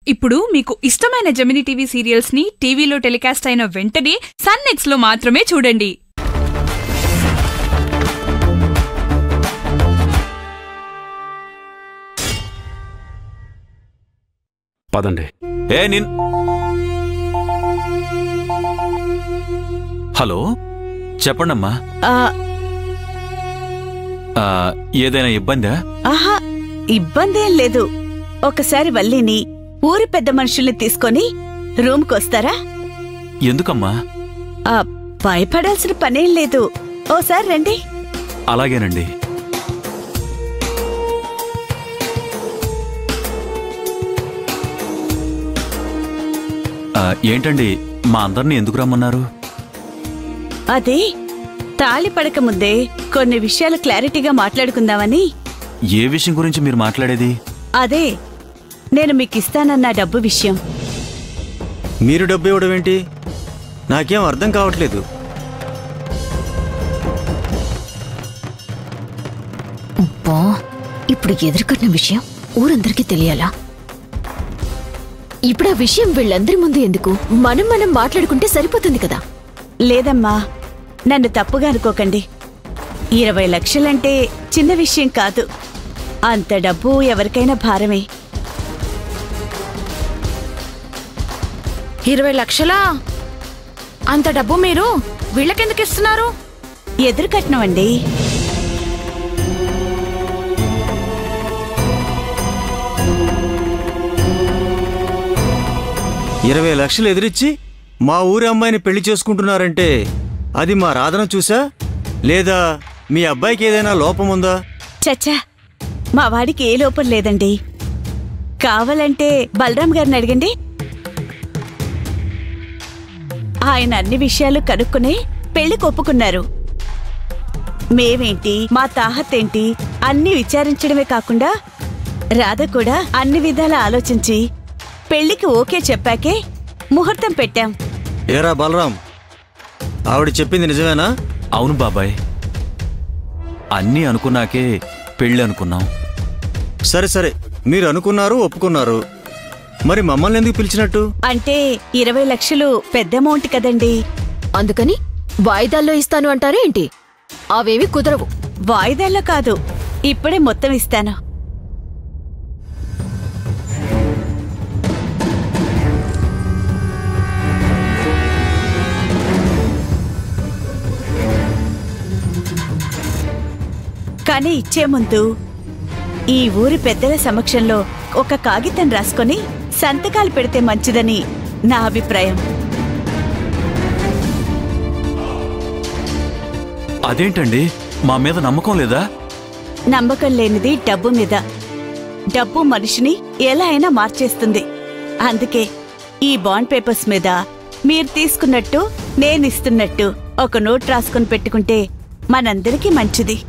ఇప్పుడు మీకు ఇష్టమైన జమిని టీవీ సీరియల్స్ ని టీవీలో టెలికాస్ట్ అయిన వెంటనే సన్ నెక్స్ట్ లో మాత్రమే చూడండి పదండి ఏ నిన్ హలో చెప్పండమ్మా ఆ, ఆ, ఏదైనా ఇబ్బందా ఆహా ఇబ్బందేం లేదు ఒకసారి వల్లిని ఊరి పెద్ద మనుషుల్ని తీసుకొని రూమ్కొస్తారా ఎందుకమ్మా ఆ, భయపడాల్సిన పనేం లేదు ఓసారి రండి అలాగేనండి ఆ, ఏంటండి మా అందరిని ఎందుకు రమ్మన్నారు అది తాళి పడక ముందే కొన్ని విషయాలు క్లారిటీగా మాట్లాడుకుందామని ఏ విషయం గురించి మీరు మాట్లాడేది అదే నేను మీకిస్తానన్న డబ్బు విషయం మీరు డబ్బు ఇవ్వడం ఏంటి నాకేం అర్థం కావట్లేదు అబ్బా ఇప్పుడు ఎదురుకట్టిన విషయం ఊరందరికీ తెలియాలా ఇప్పుడు ఆ విషయం వీళ్ళందరి ముందు ఎందుకు మనం మనం మాట్లాడుకుంటే సరిపోతుంది కదా లేదమ్మా నన్ను తప్పుగా అనుకోకండి ఇరవై లక్షలంటే చిన్న విషయం కాదు అంత డబ్బు ఎవరికైనా భారమే ఇరవై లక్షలా అంత డబ్బు మీరు వీళ్ళకెందుకు ఇస్తున్నారు ఎదురు కట్నమండి ఇరవై లక్షలు ఎదిరిచ్చి మా ఊరి అమ్మాయిని పెళ్లి చేసుకుంటున్నారంటే అది మా రాధన చూసా లేదా మీ అబ్బాయికి ఏదైనా లోపం ఉందా చచ్చా మా వాడికి ఏ లోపం లేదండి కావాలంటే బలరాం గారిని అడగండి ఆయన అన్ని విషయాలు కనుక్కుని పెళ్లికి ఒప్పుకున్నారు మేమేంటి మా తాహత్ ఏంటి అన్ని విచారించడమే కాకుండా రాధ కూడా అన్ని విధాల ఆలోచించి పెళ్లికి ఓకే చెప్పాకే ముహూర్తం పెట్టాం ఏరా బలరాం ఆవిడ చెప్పింది నిజమేనా అవును బాబాయ్ అన్నీ అనుకున్నాకే పెళ్ళి అనుకున్నాం సరే సరే మీరు అనుకున్నారు ఒప్పుకున్నారు మరి మమ్మల్ని ఎందుకు పిలిచినట్టు అంటే ఇరవై లక్షలు పెద్ద అమౌంట్ కదండి అందుకని వాయిదాల్లో ఇస్తాను అంటారా ఏంటి అవేవి కుదరవు వాయిదాల్లో కాదు ఇప్పుడే మొత్తం ఇస్తాను కానీ ఇచ్చే ముందు ఈ ఊరి పెద్దల సమక్షంలో ఒక కాగితం రాసుకొని సంతకాలు పెడితే మంచిదని నా అభిప్రాయం అదేంటండి మా మీద నమ్మకం లేదా నమ్మకం లేనిది డబ్బు మీద డబ్బు మనిషిని ఎలా అయినా మార్చేస్తుంది అందుకే ఈ బాండ్ పేపర్స్ మీద మీరు తీసుకున్నట్టు నేను ఇస్తున్నట్టు ఒక నోట్ రాసుకుని పెట్టుకుంటే మనందరికీ మంచిది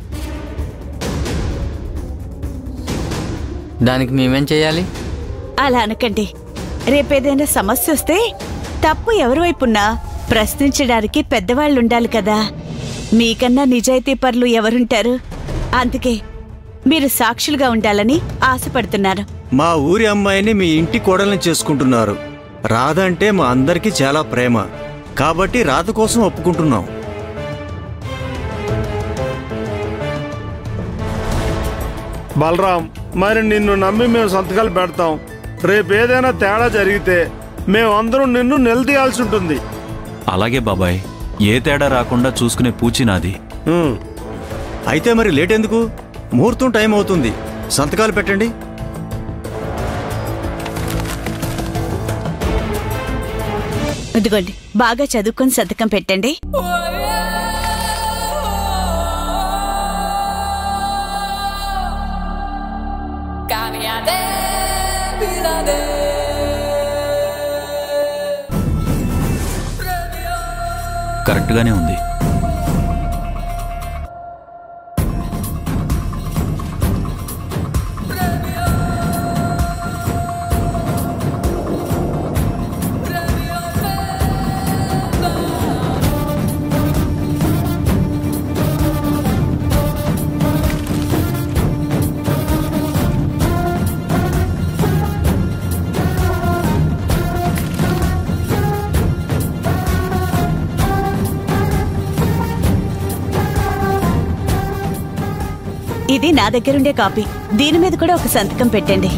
దానికి మేమేం చేయాలి అలా అనకండి రేపేదైనా సమస్య వస్తే తప్పు ఎవరి వైపున్నా ప్రశ్నించడానికి పెద్దవాళ్ళు ఉండాలి కదా మీకన్నా నిజాయితీ పరులు ఎవరుంటారు అందుకే మీరు సాక్షులుగా ఉండాలని ఆశపడుతున్నాను మా ఊరి అమ్మాయిని మీ ఇంటి కోడల్ని చేసుకుంటున్నారు రాధ అంటే మా అందరికీ చాలా ప్రేమ కాబట్టి రాధ కోసం ఒప్పుకుంటున్నాం బలరాం మరి నిన్ను నమ్మి మేము సంతకాలు పెడతాం రేపు ఏదైనా తేడా జరిగితే మేమందరం నిన్ను నిలదీయాల్సి ఉంటుంది అలాగే బాబాయ్ ఏ తేడా రాకుండా చూసుకునే పూచి నాది ఉమ్. అయితే మరి లేట్ ఎందుకు ముహూర్తం టైం అవుతుంది సంతకాలు పెట్టండి ఇదిగోండి బాగా చదువుకొని సంతకం పెట్టండి కరెక్ట్గానే ఉంది ఇది నా దగ్గరుండే కాపీ దీని మీద కూడా ఒక సంతకం పెట్టండి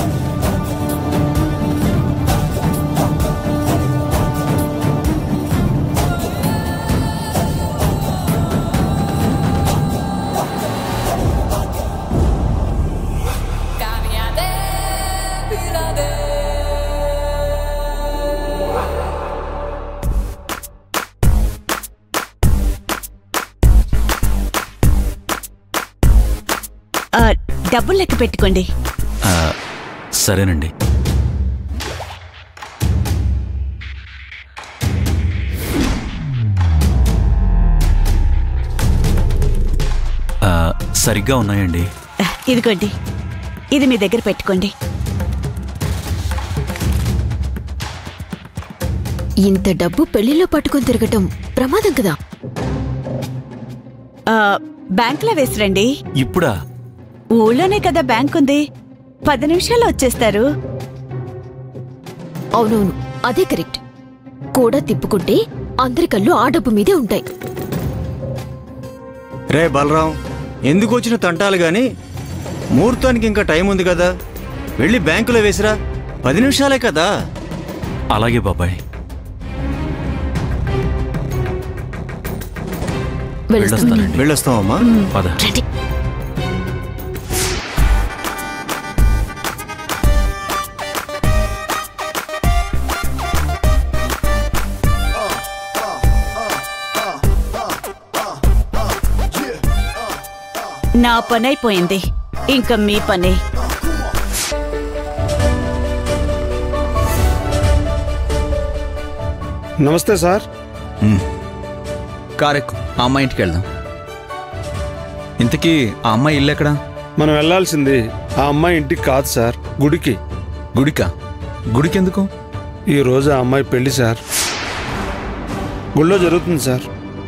ఆ, డబ్బులు లెక్క పెట్టుకోండి ఆ, సరేనండి ఆ, సరిగ్గా ఉన్నాయండి ఆ, ఇదిగోండి ఇది మీ దగ్గర పెట్టుకోండి ఇంత డబ్బు పెళ్లిలో పట్టుకొని తిరగటం ప్రమాదం కదా ఆ, బ్యాంకులో వేసిరండి ఇప్పుడా ఊళ్ళోనే కదా బ్యాంక్ ఉంది పది నిమిషాల్లో వచ్చేస్తారు అవునవును అదే కరెక్ట్ కూడా తిప్పుకుంటే అందరి కళ్ళు ఆ డబ్బు మీదే ఉంటాయి రే బలరాం ఎందుకు వచ్చిన తంటాలు గాని ముహూర్తానికి ఇంకా టైం ఉంది కదా వెళ్ళి బ్యాంకులో వేసిరా పది నిమిషాలే కదా అలాగే బాబాయ్ వెళ్ళొస్తాం వెళ్ళొస్తానండి వెళ్ళొస్తామమ్మా పద రండి. నా పని అయిపోయింది ఇంకా మీ పని నమస్తే సార్ కారెక్కు ఆ అమ్మాయి ఇంటికి వెళ్దాం ఇంతకీ ఆ అమ్మాయి ఇల్లు ఎక్కడా మనం వెళ్ళాల్సింది ఆ అమ్మాయి ఇంటికి కాదు సార్ గుడికి గుడికా గుడికెందుకు ఈ రోజు ఆ అమ్మాయి పెళ్లి సార్ గుళ్ళో జరుగుతుంది సార్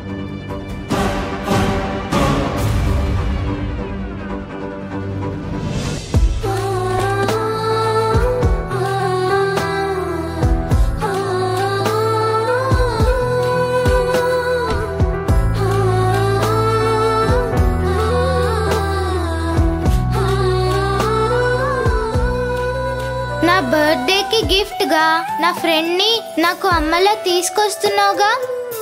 నా బర్త్డేకి గిఫ్ట్ గా నా ఫ్రెండ్ ని నాకు అమ్మలా తీసుకొస్తున్నావుగా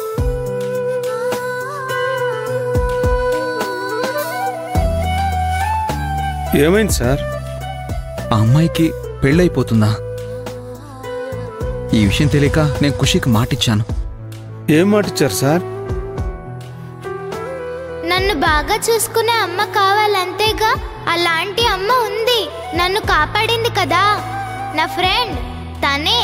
ఏమైంది సార్ ఆ అమ్మాయికి పెళ్ళైపోతుందా ఈ విషయం తెలియక నేను ఖుషికి మాటిచ్చాను ఏం మాట ఇచ్చారు సార్ నన్ను బాగా చూసుకునే అమ్మ కావాలంతేగా అలాంటి అమ్మ ఉంది నన్ను కాపాడింది కదా నా ఫ్రెండ్ తనే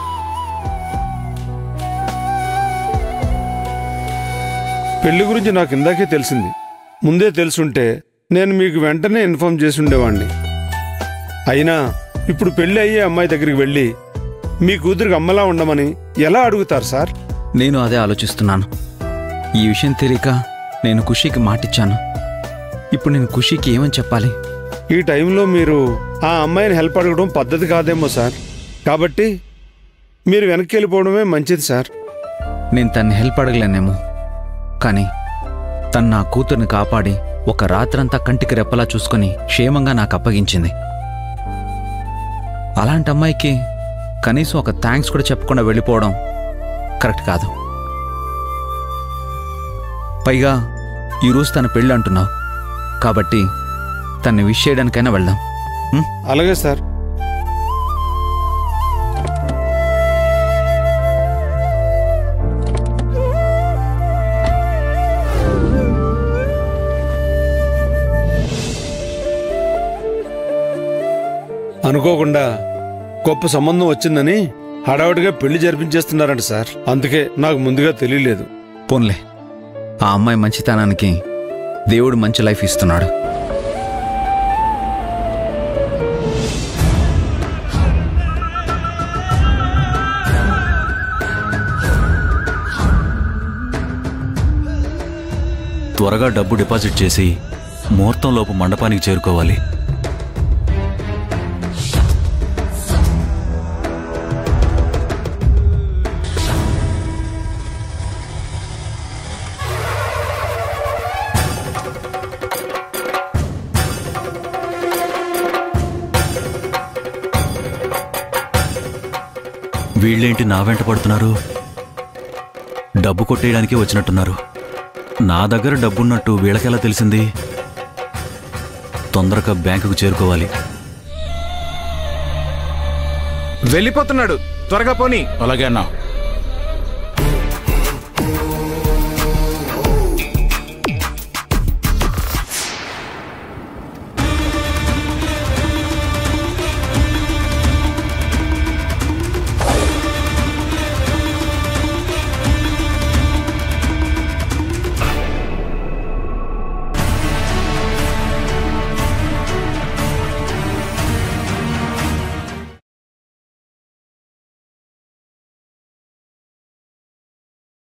పెళ్లి గురించి నాకు ఇందాకే తెలిసింది ముందే తెలుసుంటే నేను మీకు వెంటనే ఇన్ఫార్మ్ చేసి ఉండేవాణ్ణి అయినా ఇప్పుడు పెళ్లి అయ్యే అమ్మాయి దగ్గరికి వెళ్ళి మీ కూతురికి అమ్మలా ఉండమని ఎలా అడుగుతారు సార్ నేను అదే ఆలోచిస్తున్నాను ఈ విషయం తెలియక నేను ఖుషికి మాటిచ్చాను ఇప్పుడు నేను ఖుషికి ఏమని చెప్పాలి ఈ టైంలో మీరు ఆ అమ్మాయిని హెల్ప్ అడగడం పద్ధతి కాదేమో సార్ కాబట్టి మీరు వెనక్కి వెళ్ళిపోవడమే మంచిది సార్ నేను తన్ని హెల్ప్ అడగలేనేమో కానీ తను నా కూతుర్ని కాపాడి ఒక రాత్రంతా కంటికి రెప్పలా చూసుకొని క్షేమంగా నాకు అప్పగించింది అలాంటి అమ్మాయికి కనీసం ఒక థ్యాంక్స్ కూడా చెప్పకుండా వెళ్ళిపోవడం కరెక్ట్ కాదు పైగా ఈరోజు తన పెళ్ళి అంటున్నావు కాబట్టి తన్ని విష్ చేయడానికైనా వెళ్దాం ఉం? అలాగే సార్ అనుకోకుండా గొప్ప సంబంధం వచ్చిందని హడావుడిగా పెళ్లి జరిపించేస్తున్నారంట సార్ అందుకే నాకు ముందుగా తెలియలేదు పోన్లే ఆ అమ్మాయి మంచితనానికి దేవుడు మంచి లైఫ్ ఇస్తున్నాడు త్వరగా డబ్బు డిపాజిట్ చేసి ముహూర్తంలోపు మండపానికి చేరుకోవాలి వీళ్ళేంటి నా వెంట పడుతున్నారు డబ్బు కొట్టేయడానికి వచ్చినట్టున్నారు నా దగ్గర డబ్బున్నట్టు వీళ్ళకెలా తెలిసింది తొందరగా బ్యాంకుకు చేరుకోవాలి వెళ్ళిపోతున్నాడు త్వరగా పోనీ అలాగే అన్నా